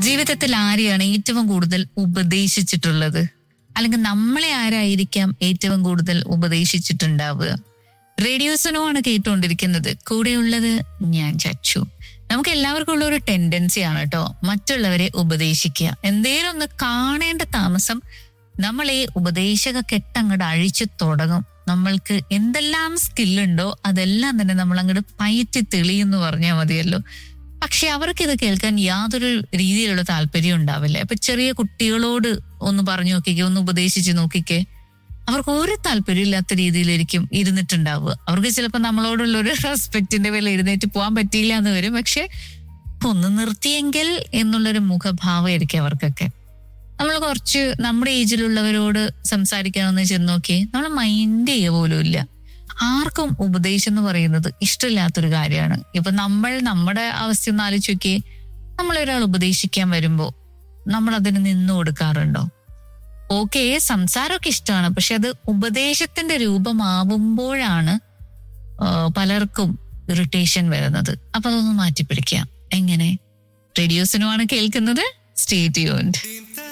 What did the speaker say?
ജീവിതത്തിൽ ആരെയാണ് ഏറ്റവും കൂടുതൽ ഉപദേശിച്ചിട്ടുള്ളത് അല്ലെങ്കിൽ നമ്മളെ ആരായിരിക്കാം ഏറ്റവും കൂടുതൽ ഉപദേശിച്ചിട്ടുണ്ടാവുക റേഡിയോസിനോ ആണ് കേട്ടുകൊണ്ടിരിക്കുന്നത് കൂടെയുള്ളത് ഞാൻ ചച്ചു നമുക്ക് എല്ലാവർക്കും ഉള്ള ഒരു ടെൻഡൻസി ആണ് കേട്ടോ മറ്റുള്ളവരെ ഉപദേശിക്കുക എന്തേലും ഒന്ന് കാണേണ്ട താമസം നമ്മൾ ഈ ഉപദേശക കെട്ടങ്ങോട്ട് അഴിച്ചു തുടങ്ങും നമ്മൾക്ക് എന്തെല്ലാം സ്കില്ലുണ്ടോ അതെല്ലാം തന്നെ നമ്മൾ അങ്ങോട്ട് പയറ്റി തെളിയെന്ന് പറഞ്ഞാൽ മതിയല്ലോ പക്ഷെ അവർക്ക് ഇത് കേൾക്കാൻ യാതൊരു രീതിയിലുള്ള താല്പര്യം ഉണ്ടാവില്ല ഇപ്പൊ ചെറിയ കുട്ടികളോട് ഒന്ന് പറഞ്ഞു നോക്കിക്കേ ഒന്ന് ഉപദേശിച്ച് നോക്കിക്കേ അവർക്ക് ഒരു താല്പര്യമില്ലാത്ത രീതിയിലായിരിക്കും ഇരുന്നിട്ടുണ്ടാവുക അവർക്ക് ചിലപ്പോൾ നമ്മളോടുള്ള ഒരു റെസ്പെക്റ്റിന്റെ പേരിൽ എഴുന്നേറ്റ് പോകാൻ പറ്റിയില്ല എന്ന് വരും പക്ഷെ ഒന്ന് നിർത്തിയെങ്കിൽ എന്നുള്ളൊരു മുഖഭാവമായിരിക്കും അവർക്കൊക്കെ നമ്മൾ കുറച്ച് നമ്മുടെ ഏജിലുള്ളവരോട് സംസാരിക്കാമെന്ന് ചെന്ന് നോക്കി നമ്മൾ മൈൻഡ് ചെയ്യുക പോലും ഇല്ല ആർക്കും ഉപദേശം എന്ന് പറയുന്നത് ഇഷ്ടമില്ലാത്തൊരു കാര്യമാണ് ഇപ്പൊ നമ്മൾ നമ്മുടെ അവസ്ഥ ഒന്ന് ആലോചിച്ച് നോക്കിയേ നമ്മളൊരാൾ ഉപദേശിക്കാൻ വരുമ്പോ നമ്മൾ അതിന് നിന്നു കൊടുക്കാറുണ്ടോ ഓക്കെ സംസാരമൊക്കെ ഇഷ്ടമാണ് പക്ഷെ അത് ഉപദേശത്തിന്റെ രൂപമാവുമ്പോഴാണ് ആ, പലർക്കും ഇറിറ്റേഷൻ വരുന്നത് അപ്പൊ അതൊന്ന് മാറ്റിപ്പിടിക്കുക എങ്ങനെ റേഡിയോസിനുമാണ് കേൾക്കുന്നത് സ്റ്റേ ട്യൂൺഡ്